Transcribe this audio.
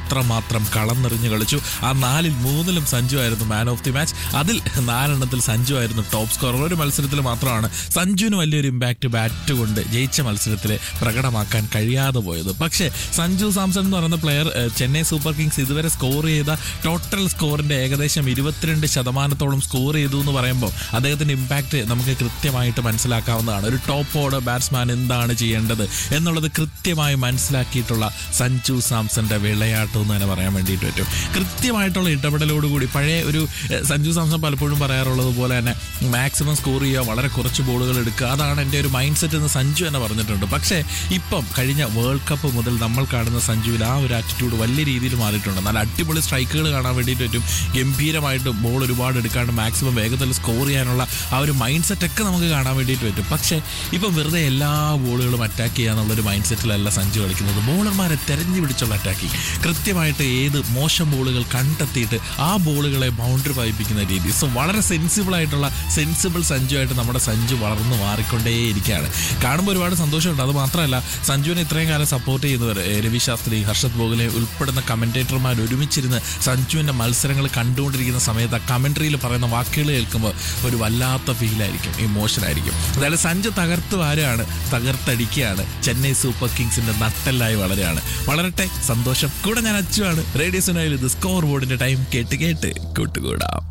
അത്രമാത്രം കളം നിറഞ്ഞു കളിച്ചു ആ നാലിൽ മൂന്നിലും സഞ്ജു ആയിരുന്നു മാൻ ഓഫ് ദി മാച്ച് അതിൽ നാലെണ്ണത്തിൽ സഞ്ജു ആയിരുന്നു ടോപ്പ് സ്കോറർ ഒരു മത്സരത്തിൽ മാത്രമാണ് സഞ്ജുവിന് വലിയൊരു ഇമ്പാക്റ്റ് ബാറ്റ് കൊണ്ട് ജയിച്ച മത്സരത്തിൽ പ്രകടമാക്കാൻ കഴിയാതെ പോയത് പക്ഷേ സഞ്ജു സാംസൺ എന്ന് പറയുന്ന പ്ലെയർ ഏഹ്, ചെന്നൈ സൂപ്പർ കിങ്സ് ഇതുവരെ സ്കോർ ചെയ്ത ടോട്ടൽ സ്കോറിന്റെ ഏകദേശം ഇരുപത്തിരണ്ട് ശതമാനത്തോളം സ്കോർ ചെയ്തു എന്ന് പറയുമ്പോൾ അദ്ദേഹത്തിന്റെ ഇമ്പാക്റ്റ് നമുക്ക് കൃത്യമായിട്ട് മനസ്സിലാക്കാവുന്നതാണ് ഒരു ടോപ്പ് ഓർഡർ ബാറ്റ്സ്മാൻ എന്താണ് ചെയ്യേണ്ടത് എന്നുള്ളത് കൃത്യമായി മനസ്സിലാക്കിയിട്ടുള്ള സഞ്ജു സാംസന്റെ വിളയാട്ടം എന്ന് തന്നെ പറയാൻ വേണ്ടിയിട്ട് പറ്റും കൃത്യമായിട്ടുള്ള ഇടപെടലോടുകൂടി പഴയ ഒരു ഏഹ്, സഞ്ജു സാംസൺ പലപ്പോഴും പറയാറുള്ളത് പോലെ തന്നെ മാക്സിമം സ്കോർ ചെയ്യുക വളരെ കുറച്ച് ബോളുകൾ എടുക്കുക അതാണ് എൻ്റെ ഒരു മൈൻഡ് സെറ്റ് എന്ന് സഞ്ജു തന്നെ പറഞ്ഞിട്ടുണ്ട് പക്ഷേ ഇപ്പം കഴിഞ്ഞ വേൾഡ് കപ്പ് മുതൽ നമ്മൾ കാണുന്ന സഞ്ജുവിൽ ആ ഒരു ആറ്റിറ്റ്യൂഡ് വലിയ രീതിയിൽ മാറിയിട്ടുണ്ട് നല്ല അടിപൊളി സ്ട്രൈക്കുകൾ കാണാൻ വേണ്ടിയിട്ട് പറ്റും ഗംഭീരമായിട്ട് ബോൾ ഒരുപാട് എടുക്കാണ്ട് മാക്സിമം വേഗത്തിൽ സ്കോർ ചെയ്യാനുള്ള ആ ഒരു മൈൻഡ് സെറ്റ് ഒക്കെ നമുക്ക് കാണാൻ വേണ്ടിയിട്ട് പറ്റും പക്ഷേ ഇപ്പം വെറുതെ എല്ലാ ബോളുകളും അറ്റാക്ക് ചെയ്യാന്നുള്ളൊരു മൈൻഡ് സെറ്റിലല്ല സഞ്ജു കളിക്കുന്നത് ബോളർമാരെ തെരഞ്ഞു പിടിച്ചുള്ള അറ്റാക്കിങ് കൃത്യമായിട്ട് ഏത് മോശം ബോളുകൾ കണ്ടെത്തിയിട്ട് ആ ബോളുകളെ ബൗണ്ടറി പതിപ്പിക്കുന്ന രീതി സോ വളരെ സെൻസിബിൾ ആയിട്ടുള്ള സെൻസിബിൾ സഞ്ജു ആയിട്ട് നമ്മുടെ സഞ്ജു വളർന്നു മാറിക്കൊണ്ടേയിരിക്കുകയാണ് കാണുമ്പോൾ ഒരുപാട് സന്തോഷമുണ്ട് അത് മാത്രമല്ല സഞ്ജുവിനെ ഇത്രയും കാലം സപ്പോർട്ട് ചെയ്യുന്നവർ ഏ, രവി ശാസ്ത്രി ഹർഷത് ബോഗലെ ഉൾപ്പെടുന്ന കമന്റേറ്റർമാർ ഒരുമിച്ചിരുന്ന് സഞ്ജുവിന്റെ മത്സരങ്ങൾ കണ്ടുകൊണ്ടിരിക്കുന്ന സമയത്ത് ആ കമന്ററിയിൽ പറയുന്ന വാക്കുകൾ കേൾക്കുമ്പോൾ ഒരു വല്ലാത്ത ഫീലായിരിക്കും ഇമോഷൻ ആയിരിക്കും അതായത് സഞ്ജു തകർത്ത് വാരുകയാണ് തകർത്തടിക്കുകയാണ് ചെന്നൈ സൂപ്പർ കിങ്സിന്റെ നട്ടെല്ലായി വളരെയാണ് വളരട്ടെ സന്തോഷം കൂടെ ഞാൻ അച്ചുവാണ് റേഡിയോ സുനോയിൽ ഇത് സ്കോർ ബോർഡിന്റെ ടൈം കേട്ട് കേട്ട് കൂട്ടുകൂടാം